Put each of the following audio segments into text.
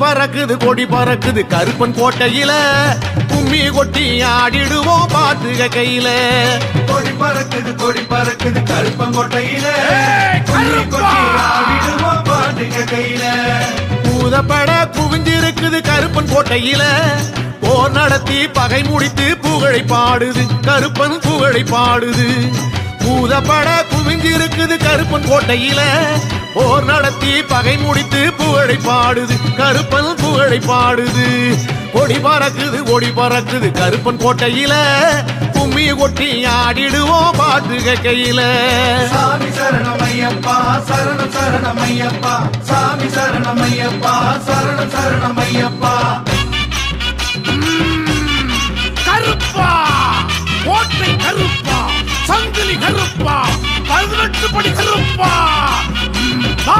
பறக்குது கொடி பறக்குது கருப்பன் கோட்டையில கும்மி கொட்டி ஆடிடுவோம் பாத்துக கையில கொடி பறக்குது கொடி பறக்குது கருப்பங்கோட்டையில கருப்பா! கொடி ஆடிடுவோம் பாட்டுங்க கையில பூதப்பட குவிஞ்சிருக்குது கருப்பன் கோட்டையில போர் நடத்தி பகை முடித்து புகழை பாடுது கருப்பன் புகழை பாடுது பூதப்பட குவிஞ்சிருக்குது கருப்பன் கோட்டையில போர் நடத்தி பகை முடித்து புகழை பாடுது கருப்பன் புகழை பாடுது கொடி பறக்குது கொடி பறக்குது கருப்பன் கோட்டையில கும்மி கொட்டி ஆடிடுவோம் பாட்டுக கையில சாமி சரணமையப்பா சரணம் சரணமையப்பா சாமி சரணமையப்பா சரணம் சரணமையப்பா கருப்பா கோட்டை கருப்பா சங்கிலி கருப்பா பதினெட்டு படி கருப்பா ம், வா.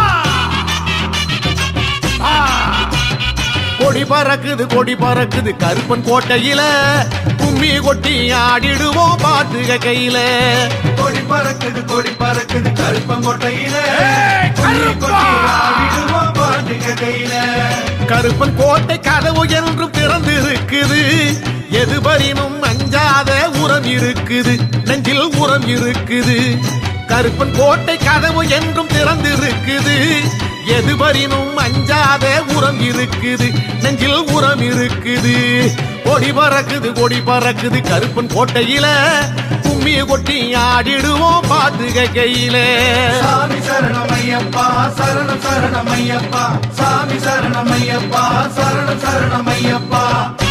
வா. கொடி பறக்குது கொடி பறக்குது கருப்பன் கோட்டையில கும்மி கொட்டி ஆடிடுவோம் பாத்துக கையில கொடி பறக்குது கொடி பறக்குது கருப்பங்கோட்டையில ஏய், கருப்பா! கொடி ஆடிடுவோம் பாட்டுங்க கையில கருப்பன் கோட்டை கதவு என்றும் திறந்து இருக்குது எதுபரினும் அஞ்சாத உரம் இருக்குது நெஞ்சில் உரம் இருக்குது கருப்பன் கோட்டை கதவு என்றும் திறந்து இருக்குது எதுபரினும் அஞ்சாத உரம் இருக்குது நெஞ்சில் உரம் இருக்குது கொடி பறக்குது கொடி பறக்குது கருப்பன் கோட்டையில கும்மி கொட்டி ஆடிடுவோம் பாத்துக கையில சாமி சரணமையப்பா சரணம் சரணமையப்பா சாமி சரணமையப்பா சரணம் சரணமையப்பா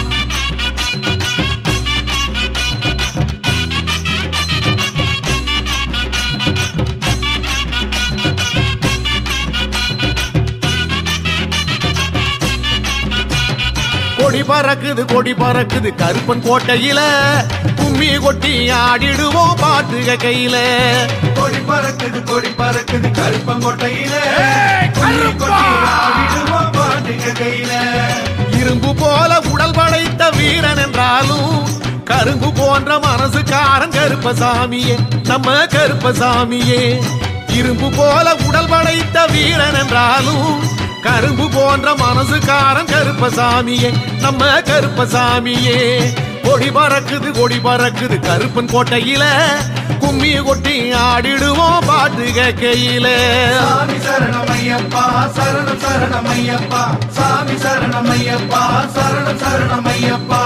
கொடி பறக்குது கொடி பறக்குது கருப்பன் கோட்டையில கும்மி கொட்டி ஆடிடுவோம் பாத்துக கையில கொடி பறக்குது கொடி பறக்குது கருப்பங்கோட்டையில ஏய், கருப்பா! கொடி ஆடிடுவோம் பாட்டுங்க கையில இரும்பு போல உடல் படைத்த வீரன் என்றாலும் கரும்பு போன்ற மனசுக்காரன் கருப்பசாமியே நம்ம கருப்பசாமியே இரும்பு போல உடல் படைத்த வீரன் என்றாலும் கரும்பு போன்ற மனசுக்காரன் கருப்பசாமியே நம்ம கருப்பசாமியே கொடி பறக்குது கொடி பறக்குது கருப்பன் கோட்டையில கும்மி கொட்டி ஆடிடுவோம் பாட்டுக கையில சாமி சரணமையப்பா சரணம் சரணமையப்பா சாமி சரணமையப்பா சரணம் சரணமையப்பா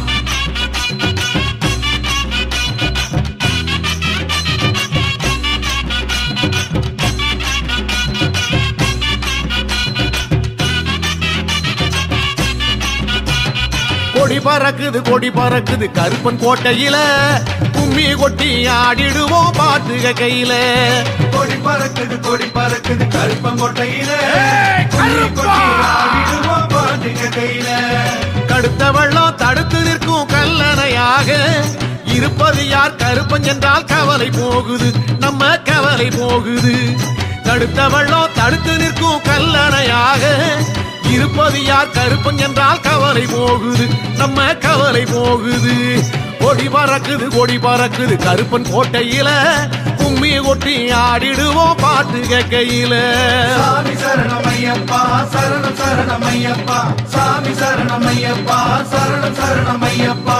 கொடி பறக்குது கொடி பறக்குது கருப்பன் கோட்டையில கும்மி கொட்டி ஆடிடுவோம் பாட்டுக கையில கொடி பறக்குது கொடி பறக்குது கருப்பங்கோட்டையில ஏய், கருப்பா! கொடி ஆடிடுவோம் பாட்டுங்க கையில கடுத்த வெள்ளம் தடுத்து நிற்கும் கல்லணையாக இருப்பது யார் கருப்பன் என்றால் கவலை போகுது நம்ம கவலை போகுது தடுத்த வெள்ளம் தடுத்து நிற்கும் கல்லணையாக இருப்பது யார் கருப்பன் என்றால் கவலை போகுது நம்ம கவலை போகுது கொடி பறக்குது கொடி பறக்குது கருப்பன் கோட்டையில கும்மி கொட்டி ஆடிடுவோம் பாட்டுக கையில சாமி சரணமையப்பா சரணம் சரணமையப்பா சாமி சரணமையப்பா சரணம் சரணமையப்பா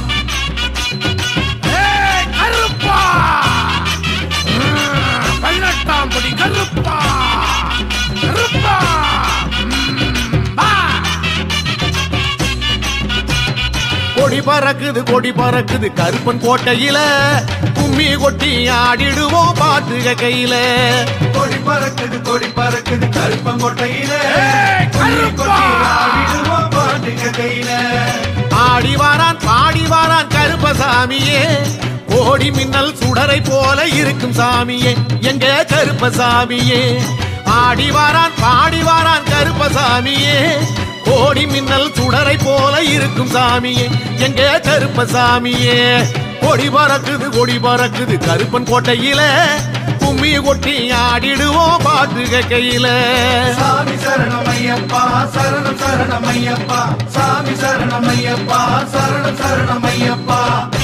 ஏய், கருப்பா ம், பதினெட்டாம் படி கருப்பா கருப்பா ம், வா. கொடி பறக்குது கொடி பறக்குது கருப்பன் கோட்டையில கும்மி கொட்டி ஆடிடுவோம் பாட்டுக கையில கொடி பறக்குது கொடி பறக்குது கருப்பங்கோட்டையில ஏய், கருப்பா! கொடி ஆடிடுவோம் பாட்டுங்க கையில ஆடி வாரான் பாடி வாரான் கருப்பசாமியே கோடி மின்னல் சுடரை போல இருக்கும் சாமியே எங்க கருப்பசாமியே ஆடி வாரான் பாடி வாரான் கருப்பசாமியே கோடி மின்னல் சுடரை போல இருக்கும் சாமியே எங்க கருப்பசாமியே கொடி பறக்குது கொடி பறக்குது கருப்பன் கோட்டையில கும்மி கொட்டி ஆடிடுவோம் பாட்டுக கையில சாமி சரணமையப்பா சரணம் சரணமையப்பா சாமி சரணமையப்பா சரணம் சரணமையப்பா